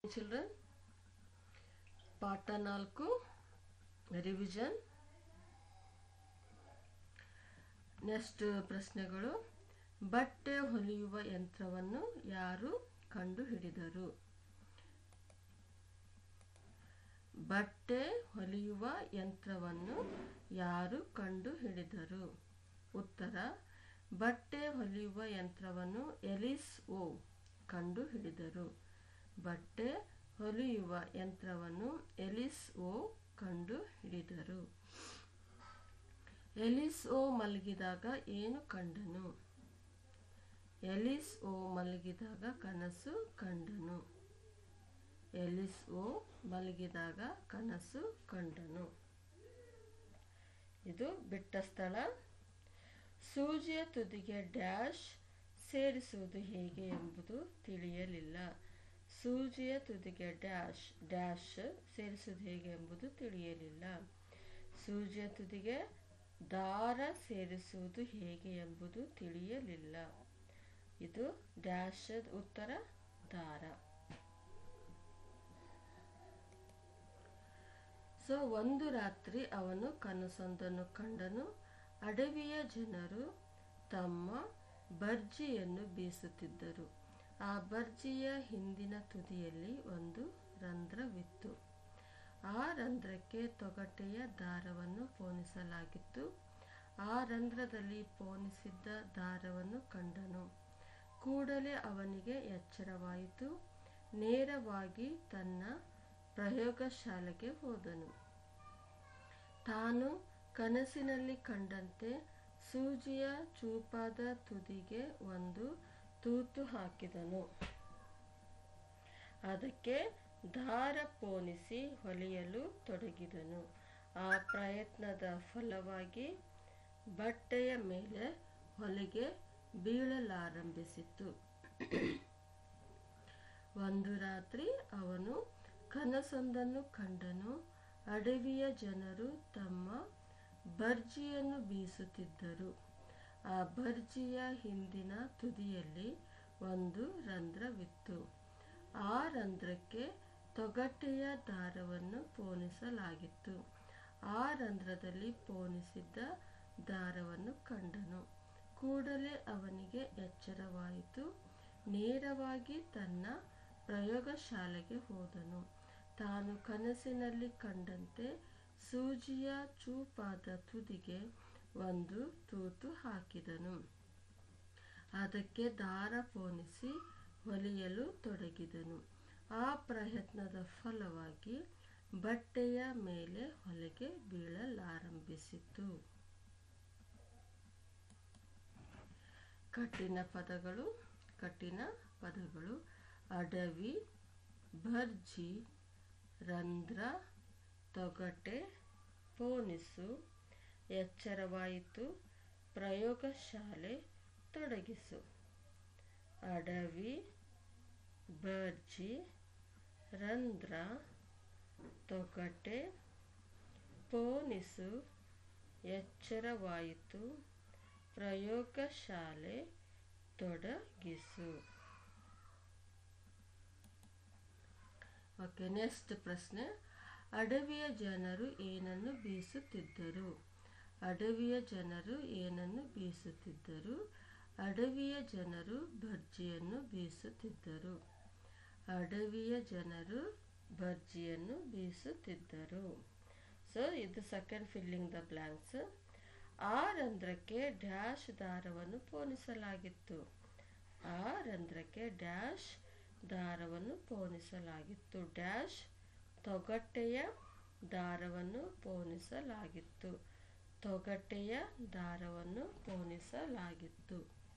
children ಪಾಠ ನಾಲ್ಕು revision next ಪ್ರಶ್ನೆಗಳು ಬಟ್ಟೆ ಹೊಲಿಯುವ ಯಂತ್ರವನ್ನು ಯಾರು ಕಂಡುಹಿಡಿದರು ಬಟ್ಟೆ ಹೊಲಿಯುವ ಯಂತ್ರವನ್ನು ಯಾರು ಕಂಡುಹಿಡಿದರು ಉತ್ತರ ಬಟ್ಟೆ ಹೊಲಿಯುವ ಯಂತ್ರವನ್ನು ಎಲಿಸ್ ಓ ಕಂಡುಹಿಡಿದರು ಬಟ್ಟೆ ಹೊಲಿಯುವ ಯಂತ್ರವನ್ನು ಎಲಿಸ್ ಓ ಕಂಡುಹಿಡಿದರು ಎಲಿಸ್ ಓ ಮಲಗಿದಾಗ ಏನು ಕಂಡನು ಎಲಿಸ್ ಓ ಮಲಗಿದಾಗ ಕನಸು ಕಂಡನು ಎಲಿಸ್ ಓ ಮಲಗಿದಾಗ ಕನಸು ಕಂಡನು ಇದು ಬಿಟ್ಟ ಸ್ಥಳ ಸೂಜಿಯ ತುದಿಗೆ ಡ್ಯಾಶ್ ಸೇರಿಸುವುದು ಹೇಗೆ ಎಂಬುದು ತಿಳಿಯಲಿಲ್ಲ ಸೂಜಿಯ ತುದಿಗೆ ಡ್ಯಾಶ್ ಡ್ಯಾಶ್ ಸೇರಿಸುವುದು ಹೇಗೆ ಎಂಬುದು ತಿಳಿಯಲಿಲ್ಲ ಸೂಜಿಯ ತುದಿಗೆ ದಾರ ಸೇರಿಸುವುದು ಹೇಗೆ ಎಂಬುದು ತಿಳಿಯಲಿಲ್ಲ ಇದು ಡ್ಯಾಶ್ ಉತ್ತರ ದಾರ ಸೊ ಒಂದು ರಾತ್ರಿ ಅವನು ಕನಸೊಂದನ್ನು ಕಂಡನು ಅಡವಿಯ ಜನರು ತಮ್ಮ ಬರ್ಜಿಯನ್ನು ಬೀಸುತ್ತಿದ್ದರು ಆ ಬರ್ಜಿಯ ಹಿಂದಿನ ತುದಿಯಲ್ಲಿ ಒಂದು ರಂಧ್ರವಿತ್ತು ಆ ರಂಧ್ರಕ್ಕೆ ತೊಗಟೆಯ ದಾರವನ್ನು ಪೋಣಿಸಲಾಗಿತ್ತು ಆ ರಂಧ್ರದಲ್ಲಿ ಪೋಣಿಸಿದ್ದ ದಾರವನ್ನು ಕಂಡನು ಕೂಡಲೇ ಅವನಿಗೆ ಎಚ್ಚರವಾಯಿತು ನೇರವಾಗಿ ತನ್ನ ಪ್ರಯೋಗಶಾಲೆಗೆ ಹೋದನು ತಾನು ಕನಸಿನಲ್ಲಿ ಕಂಡಂತೆ ಸೂಜಿಯ ಚೂಪಾದ ತುದಿಗೆ ಒಂದು ತೂತು ಹಾಕಿದನು ಅದಕ್ಕೆ ದಾರ ಪೋಣಿಸಿ ಹೊಲಿಯಲು ತೊಡಗಿದನು ಆ ಪ್ರಯತ್ನದ ಫಲವಾಗಿ ಬಟ್ಟೆಯ ಮೇಲೆ ಹೊಲಿಗೆ ಬೀಳಲಾರಂಭಿಸಿತು ಒಂದು ರಾತ್ರಿ ಅವನು ಕನಸೊಂದನ್ನು ಕಂಡನು ಅಡವಿಯ ಜನರು ತಮ್ಮ ಬರ್ಜಿಯನ್ನು ಬೀಸುತ್ತಿದ್ದರು ಆ ಬರ್ಜಿಯ ಹಿಂದಿನ ತುದಿಯಲ್ಲಿ ಒಂದು ರಂಧ್ರವಿತ್ತು ಆ ರಂಧ್ರಕ್ಕೆ ತೊಗಟೆಯ ದಾರವನ್ನು ಪೋಣಿಸಲಾಗಿತ್ತು ಆ ರಂಧ್ರದಲ್ಲಿ ಪೋಣಿಸಿದ್ದ ದಾರವನ್ನು ಕಂಡನು ಕೂಡಲೇ ಅವನಿಗೆ ಎಚ್ಚರವಾಯಿತು ನೇರವಾಗಿ ತನ್ನ ಪ್ರಯೋಗಶಾಲೆಗೆ ಹೋದನು ತಾನು ಕನಸಿನಲ್ಲಿ ಕಂಡಂತೆ ಸೂಜಿಯ ಚೂಪಾದ ತುದಿಗೆ ಒಂದು ತೂತು ಹಾಕಿದನು ಅದಕ್ಕೆ ದಾರ ಪೋಣಿಸಿ ಹೊಲಿಯಲು ತೊಡಗಿದನು ಆ ಪ್ರಯತ್ನದ ಫಲವಾಗಿ ಬಟ್ಟೆಯ ಮೇಲೆ ಹೊಲಿಗೆ ಬೀಳಲಾರಂಭಿಸಿತು ಕಠಿಣ ಪದಗಳು ಕಠಿಣ ಪದಗಳು ಅಡವಿ ಭರ್ಜಿ ರಂಧ್ರ ತೊಗಟೆ ಪೋಣಿಸು ಎಚ್ಚರವಾಯಿತು ಪ್ರಯೋಗಶಾಲೆ ತೊಡಗಿಸು ಅಡವಿ ಬರ್ಜಿ ರಂಧ್ರ ತೊಗಟೆ ಪೋಣಿಸು ಎಚ್ಚರವಾಯಿತು ಪ್ರಯೋಗಶಾಲೆ ತೊಡಗಿಸು ಓಕೆ ನೆಕ್ಸ್ಟ್ ಪ್ರಶ್ನೆ ಅಡವಿಯ ಜನರು ಏನನ್ನು ಬೀಸುತ್ತಿದ್ದರು ಅಡವಿಯ ಜನರು ಏನನ್ನು ಬೀಸುತ್ತಿದ್ದರು ಅಡವಿಯ ಜನರು ಭರ್ಜಿಯನ್ನು ಬೀಸುತ್ತಿದ್ದರು ಅಡವಿಯ ಜನರು ಭರ್ಜಿಯನ್ನು ಬೀಸುತ್ತಿದ್ದರು ಸೊ ಇದು ಸೆಕೆಂಡ್ ಫಿಲ್ಲಿಂಗ್ ದ ಬ್ಲಾಂಕ್ಸ್ ಆ ರಂಧ್ರಕ್ಕೆ ಡ್ಯಾಶ್ ದಾರವನ್ನು ಪೋಣಿಸಲಾಗಿತ್ತು ಆ ರಂಧ್ರಕ್ಕೆ ಡ್ಯಾಶ್ ದಾರವನ್ನು ಪೋಣಿಸಲಾಗಿತ್ತು ಡ್ಯಾಶ್ ತೊಗಟೆಯ ದಾರವನ್ನು ಪೋಣಿಸಲಾಗಿತ್ತು ತೊಗಟೆಯ ದಾರವನ್ನು ಪೋಣಿಸಲಾಗಿತ್ತು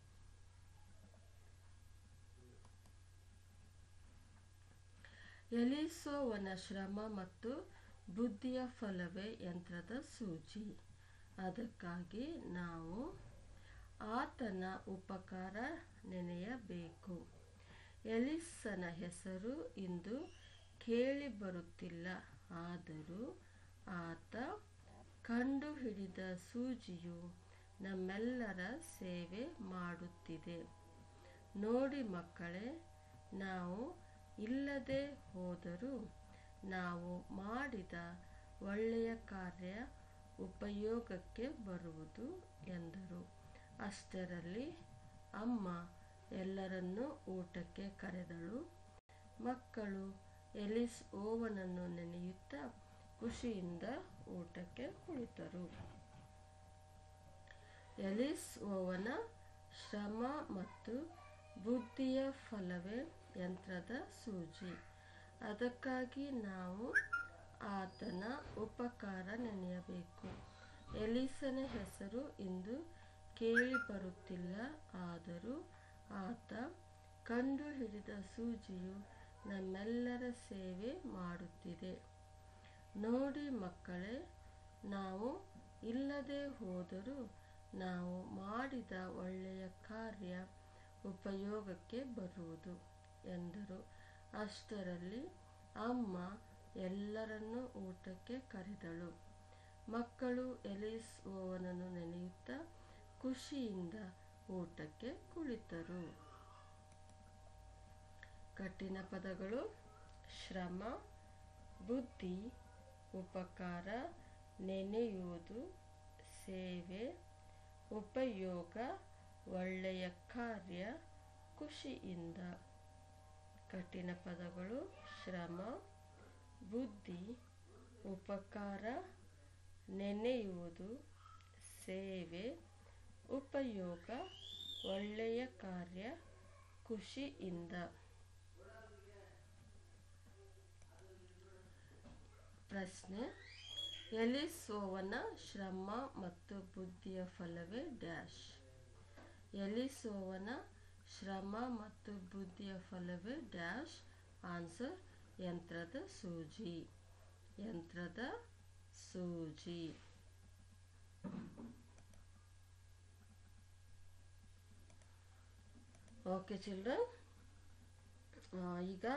ಎಲಿಸೋವನ ಶ್ರಮ ಮತ್ತು ಬುದ್ಧಿಯ ಫಲವೇ ಯಂತ್ರದ ಸೂಜಿ ಅದಕ್ಕಾಗಿ ನಾವು ಆತನ ಉಪಕಾರ ನೆನೆಯಬೇಕು ಎಲಿಸನ ಹೆಸರು ಇಂದು ಕೇಳಿ ಬರುತ್ತಿಲ್ಲ ಆದರೂ ಆತ ಕಂಡುಹಿಡಿದ ಸೂಜಿಯು ನಮ್ಮೆಲ್ಲರ ಸೇವೆ ಮಾಡುತ್ತಿದೆ ನೋಡಿ ಮಕ್ಕಳೇ ನಾವು ಇಲ್ಲದೆ ಹೋದರೂ ನಾವು ಮಾಡಿದ ಒಳ್ಳೆಯ ಕಾರ್ಯ ಉಪಯೋಗಕ್ಕೆ ಬರುವುದು ಎಂದರು ಅಷ್ಟರಲ್ಲಿ ಅಮ್ಮ ಎಲ್ಲರನ್ನೂ ಊಟಕ್ಕೆ ಕರೆದಳು ಮಕ್ಕಳು ಎಲಿಸ್ ಓವನನ್ನು ನೆನೆಯುತ್ತಾ ಖುಷಿಯಿಂದ ಊಟಕ್ಕೆ ಕುಳಿತರು ಎಲಿಸ್ ಓವನ ಶ್ರಮ ಮತ್ತು ಬುದ್ಧಿಯ ಫಲವೇ ಯಂತ್ರದ ಸೂಜಿ ಅದಕ್ಕಾಗಿ ನಾವು ಆತನ ಉಪಕಾರ ನೆನೆಯಬೇಕು ಎಲಿಸನ ಹೆಸರು ಇಂದು ಕೇಳಿ ಬರುತ್ತಿಲ್ಲ ಆದರೂ ಆತ ಕಂಡು ಹಿಡಿದ ಸೂಜಿಯು ನಮ್ಮೆಲ್ಲರ ಸೇವೆ ಮಾಡುತ್ತಿದೆ ನೋಡಿ ಮಕ್ಕಳೇ ನಾವು ಇಲ್ಲದೆ ಹೋದರೂ ನಾವು ಮಾಡಿದ ಒಳ್ಳೆಯ ಕಾರ್ಯ ಉಪಯೋಗಕ್ಕೆ ಬರುವುದು ಎಂದರು ಅಷ್ಟರಲ್ಲಿ ಅಮ್ಮ ಎಲ್ಲರನ್ನೂ ಊಟಕ್ಕೆ ಕರೆದಳು ಮಕ್ಕಳು ಎಲಿಸ್ ಓವನನ್ನು ನೆನೆಯುತ್ತಾ ಖುಷಿಯಿಂದ ಊಟಕ್ಕೆ ಕುಳಿತರು ಕಠಿಣ ಪದಗಳು ಶ್ರಮ ಬುದ್ಧಿ ಉಪಕಾರ ನೆನೆಯುವುದು ಸೇವೆ ಉಪಯೋಗ ಒಳ್ಳೆಯ ಕಾರ್ಯ ಖುಷಿಯಿಂದ ಕಠಿಣ ಪದಗಳು ಶ್ರಮ ಬುದ್ಧಿ ಉಪಕಾರ ನೆನೆಯುವುದು ಸೇವೆ ಉಪಯೋಗ ಒಳ್ಳೆಯ ಕಾರ್ಯ ಖುಷಿಯಿಂದ ಪ್ರಶ್ನೆ ಎಲಿಸೋವನ ಶ್ರಮ ಮತ್ತು ಬುದ್ಧಿಯ ಫಲವೇ ಡ್ಯಾಶ್ ಎಲಿಸೋವನ ಶ್ರಮ ಮತ್ತು ಬುದ್ಧಿಯ ಫಲವೇ ಡ್ಯಾಶ್ ಆನ್ಸರ್ ಯಂತ್ರದ ಸೂಜಿ ಯಂತ್ರದ ಸೂಜಿ ಓಕೆ ಚಿಲ್ಡ್ರನ್ ಈಗ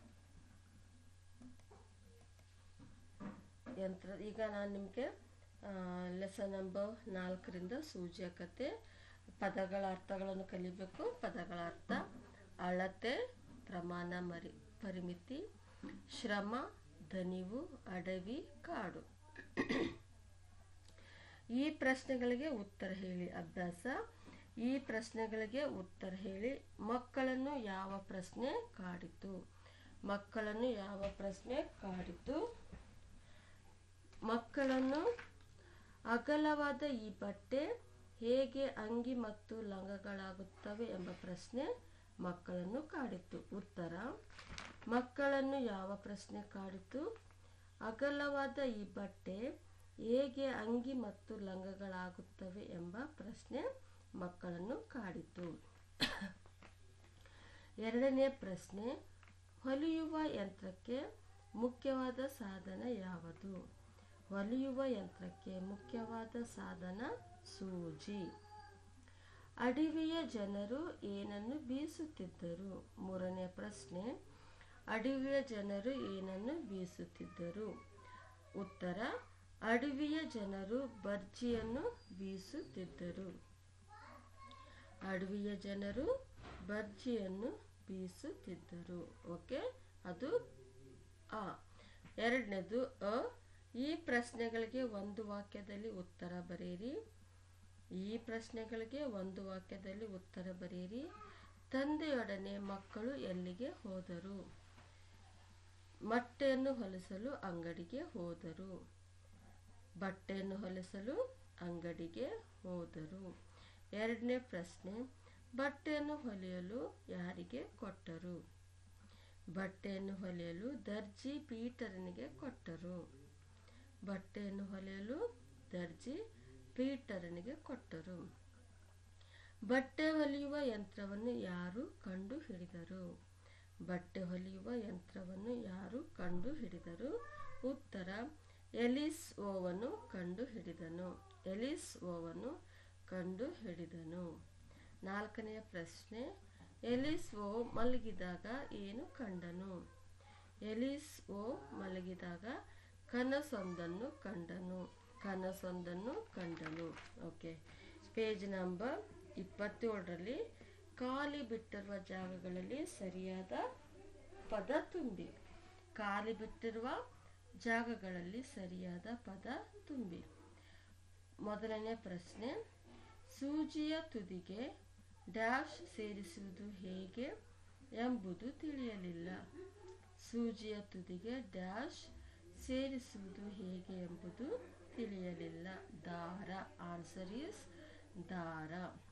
ಯಂತ್ರ ಈಗ ನಾನು ನಿಮಗೆ ಲೆಸನ್ ನಂಬರ್ ನಾಲ್ಕರಿಂದ ಸೂಜಿಯ ಕತೆ ಪದಗಳ ಅರ್ಥಗಳನ್ನು ಕಲಿಬೇಕು ಪದಗಳ ಅರ್ಥ ಅಳತೆ ಪ್ರಮಾಣ ಮರಿ ಪರಿಮಿತಿ ಶ್ರಮ ದನಿವು ಅಡವಿ ಕಾಡು ಈ ಪ್ರಶ್ನೆಗಳಿಗೆ ಉತ್ತರ ಹೇಳಿ ಅಭ್ಯಾಸ ಈ ಪ್ರಶ್ನೆಗಳಿಗೆ ಉತ್ತರ ಹೇಳಿ ಮಕ್ಕಳನ್ನು ಯಾವ ಪ್ರಶ್ನೆ ಕಾಡಿತು ಮಕ್ಕಳನ್ನು ಯಾವ ಪ್ರಶ್ನೆ ಕಾಡಿತು ಮಕ್ಕಳನ್ನು ಅಗಲವಾದ ಈ ಬಟ್ಟೆ ಹೇಗೆ ಅಂಗಿ ಮತ್ತು ಲಂಗಗಳಾಗುತ್ತವೆ ಎಂಬ ಪ್ರಶ್ನೆ ಮಕ್ಕಳನ್ನು ಕಾಡಿತು ಉತ್ತರ ಮಕ್ಕಳನ್ನು ಯಾವ ಪ್ರಶ್ನೆ ಕಾಡಿತು ಅಗಲವಾದ ಈ ಬಟ್ಟೆ ಹೇಗೆ ಅಂಗಿ ಮತ್ತು ಲಂಗಗಳಾಗುತ್ತವೆ ಎಂಬ ಪ್ರಶ್ನೆ ಮಕ್ಕಳನ್ನು ಕಾಡಿತು ಎರಡನೇ ಪ್ರಶ್ನೆ ಹೊಲಿಯುವ ಯಂತ್ರಕ್ಕೆ ಮುಖ್ಯವಾದ ಸಾಧನ ಯಾವುದು ಹೊಲಿಯುವ ಯಂತ್ರಕ್ಕೆ ಮುಖ್ಯವಾದ ಸಾಧನ ಸೂಜಿ ಅಡವಿಯ ಜನರು ಏನನ್ನು ಬೀಸುತ್ತಿದ್ದರು ಮೂರನೇ ಪ್ರಶ್ನೆ ಅಡವಿಯ ಜನರು ಏನನ್ನು ಬೀಸುತ್ತಿದ್ದರು ಉತ್ತರ ಅಡವಿಯ ಜನರು ಬರ್ಜಿಯನ್ನು ಬೀಸುತ್ತಿದ್ದರು ಅಡವಿಯ ಜನರು ಬರ್ಜಿಯನ್ನು ಬೀಸುತ್ತಿದ್ದರು ಓಕೆ ಅದು ಆ ಎರಡನೇದು ಅ ಈ ಪ್ರಶ್ನೆಗಳಿಗೆ ಒಂದು ವಾಕ್ಯದಲ್ಲಿ ಉತ್ತರ ಬರೆಯಿರಿ ಈ ಪ್ರಶ್ನೆಗಳಿಗೆ ಒಂದು ವಾಕ್ಯದಲ್ಲಿ ಉತ್ತರ ಬರೆಯಿರಿ ತಂದೆಯೊಡನೆ ಮಕ್ಕಳು ಎಲ್ಲಿಗೆ ಹೋದರು ಮೊಟ್ಟೆಯನ್ನು ಹೊಲಿಸಲು ಅಂಗಡಿಗೆ ಹೋದರು ಬಟ್ಟೆಯನ್ನು ಹೊಲಿಸಲು ಅಂಗಡಿಗೆ ಹೋದರು ಎರಡನೇ ಪ್ರಶ್ನೆ ಬಟ್ಟೆಯನ್ನು ಹೊಲಿಯಲು ಯಾರಿಗೆ ಕೊಟ್ಟರು ಬಟ್ಟೆಯನ್ನು ಹೊಲಿಯಲು ದರ್ಜಿ ಪೀಟರನಿಗೆ ಕೊಟ್ಟರು ಬಟ್ಟೆಯನ್ನು ಹೊಲಿಯಲು ದರ್ಜಿ ಪೀಟರನಿಗೆ ಕೊಟ್ಟರು ಬಟ್ಟೆ ಹೊಲಿಯುವ ಯಂತ್ರವನ್ನು ಯಾರು ಕಂಡು ಹಿಡಿದರು ಬಟ್ಟೆ ಹೊಲಿಯುವ ಯಂತ್ರವನ್ನು ಯಾರು ಕಂಡು ಹಿಡಿದರು ಉತ್ತರ ಎಲಿಸ್ ಓವನು ಕಂಡು ಹಿಡಿದನು ಎಲಿಸ್ ಓವನು ಕಂಡು ಹಿಡಿದನು ನಾಲ್ಕನೆಯ ಪ್ರಶ್ನೆ ಎಲಿಸ್ ಓ ಮಲಗಿದಾಗ ಏನು ಕಂಡನು ಎಲಿಸ್ ಓ ಮಲಗಿದಾಗ ಕನಸೊಂದನ್ನು ಕಂಡನು ಕನಸೊಂದನ್ನು ಕಂಡನು ಓಕೆ ಪೇಜ್ ನಂಬರ್ ಇಪ್ಪತ್ತೇಳರಲ್ಲಿ ಖಾಲಿ ಬಿಟ್ಟಿರುವ ಜಾಗಗಳಲ್ಲಿ ಸರಿಯಾದ ಪದ ತುಂಬಿ ಖಾಲಿ ಬಿಟ್ಟಿರುವ ಜಾಗಗಳಲ್ಲಿ ಸರಿಯಾದ ಪದ ತುಂಬಿ ಮೊದಲನೇ ಪ್ರಶ್ನೆ ಸೂಜಿಯ ತುದಿಗೆ ಡ್ಯಾಶ್ ಸೇರಿಸುವುದು ಹೇಗೆ ಎಂಬುದು ತಿಳಿಯಲಿಲ್ಲ ಸೂಜಿಯ ತುದಿಗೆ ಡ್ಯಾಶ್ ಸೇರಿಸುವುದು ಹೇಗೆ ಎಂಬುದು ತಿಳಿಯಲಿಲ್ಲ ದಾರ ಆನ್ಸರ್ ಈಸ್ ದಾರ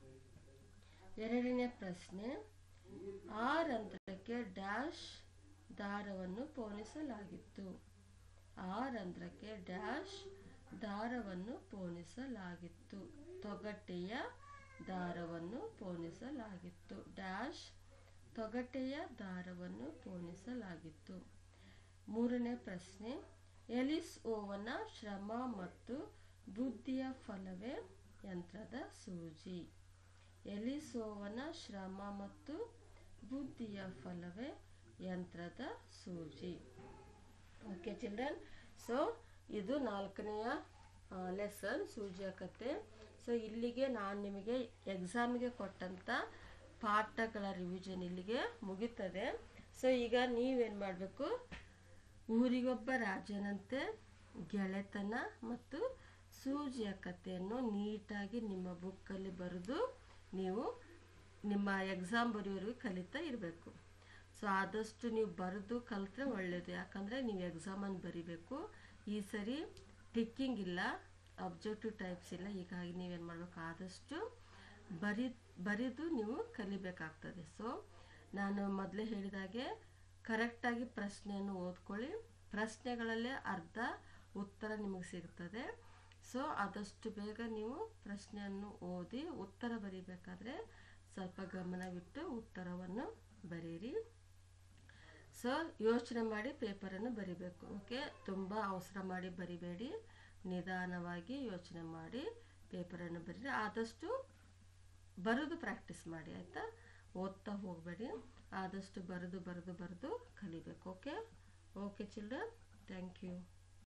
ಎರಡನೇ ಪ್ರಶ್ನೆ ಆ ರಂಧ್ರಕ್ಕೆ ಡ್ಯಾಶ್ ದಾರವನ್ನು ಪೋಣಿಸಲಾಗಿತ್ತು ಆ ರಂಧ್ರಕ್ಕೆ ಡ್ಯಾಶ್ ದಾರವನ್ನು ಪೋಣಿಸಲಾಗಿತ್ತು ತೊಗಟೆಯ ದಾರವನ್ನು ಪೋಣಿಸಲಾಗಿತ್ತು ಡ್ಯಾಶ್ ತೊಗಟೆಯ ದಾರವನ್ನು ಪೋಣಿಸಲಾಗಿತ್ತು ಮೂರನೇ ಪ್ರಶ್ನೆ ಎಲಿಸ್ ಓವನ ಶ್ರಮ ಮತ್ತು ಬುದ್ಧಿಯ ಫಲವೇ ಯಂತ್ರದ ಸೂಜಿ ಎಲಿಸೋವನ ಶ್ರಮ ಮತ್ತು ಬುದ್ಧಿಯ ಫಲವೇ ಯಂತ್ರದ ಸೂಜಿ ಓಕೆ ಚಿಲ್ಡ್ರನ್ ಸೊ ಇದು ನಾಲ್ಕನೆಯ ಲೆಸನ್ ಸೂಜಿಯ ಕತೆ ಸೊ ಇಲ್ಲಿಗೆ ನಾನು ನಿಮಗೆ ಎಕ್ಸಾಮಿಗೆ ಕೊಟ್ಟಂಥ ಪಾಠಗಳ ರಿವಿಷನ್ ಇಲ್ಲಿಗೆ ಮುಗೀತದೆ ಸೊ ಈಗ ನೀವೇನು ಮಾಡಬೇಕು ಊರಿಗೊಬ್ಬ ರಾಜನಂತೆ ಗೆಳೆತನ ಮತ್ತು ಸೂಜಿಯ ಕಥೆಯನ್ನು ನೀಟಾಗಿ ನಿಮ್ಮ ಬುಕ್ಕಲ್ಲಿ ಬರೆದು ನೀವು ನಿಮ್ಮ ಎಕ್ಸಾಮ್ ಬರೆಯೋರಿಗೆ ಕಲಿತಾ ಇರಬೇಕು ಸೊ ಆದಷ್ಟು ನೀವು ಬರೆದು ಕಲಿತ್ರೆ ಒಳ್ಳೆಯದು ಯಾಕಂದರೆ ನೀವು ಎಕ್ಸಾಮನ್ನು ಬರಿಬೇಕು ಈ ಸರಿ ಟಿಕ್ಕಿಂಗ್ ಇಲ್ಲ ಅಬ್ಜೆಕ್ಟಿವ್ ಟೈಪ್ಸ್ ಇಲ್ಲ ಹೀಗಾಗಿ ನೀವೇನು ಮಾಡಬೇಕು ಆದಷ್ಟು ಬರಿ ಬರೆದು ನೀವು ಕಲಿಬೇಕಾಗ್ತದೆ ಸೊ ನಾನು ಮೊದಲೇ ಹೇಳಿದಾಗೆ ಕರೆಕ್ಟಾಗಿ ಪ್ರಶ್ನೆಯನ್ನು ಓದ್ಕೊಳ್ಳಿ ಪ್ರಶ್ನೆಗಳಲ್ಲೇ ಅರ್ಧ ಉತ್ತರ ನಿಮಗೆ ಸಿಗ್ತದೆ ಸೊ ಆದಷ್ಟು ಬೇಗ ನೀವು ಪ್ರಶ್ನೆಯನ್ನು ಓದಿ ಉತ್ತರ ಬರೀಬೇಕಾದ್ರೆ ಸ್ವಲ್ಪ ಗಮನವಿಟ್ಟು ಉತ್ತರವನ್ನು ಬರೀರಿ ಸೊ ಯೋಚನೆ ಮಾಡಿ ಪೇಪರನ್ನು ಬರಿಬೇಕು ಓಕೆ ತುಂಬ ಅವಸರ ಮಾಡಿ ಬರಿಬೇಡಿ ನಿಧಾನವಾಗಿ ಯೋಚನೆ ಮಾಡಿ ಪೇಪರನ್ನು ಬರೀರಿ ಆದಷ್ಟು ಬರೆದು ಪ್ರಾಕ್ಟೀಸ್ ಮಾಡಿ ಆಯಿತಾ ಓದ್ತಾ ಹೋಗಬೇಡಿ ಆದಷ್ಟು ಬರೆದು ಬರೆದು ಬರೆದು ಕಲಿಬೇಕು okay okay children thank you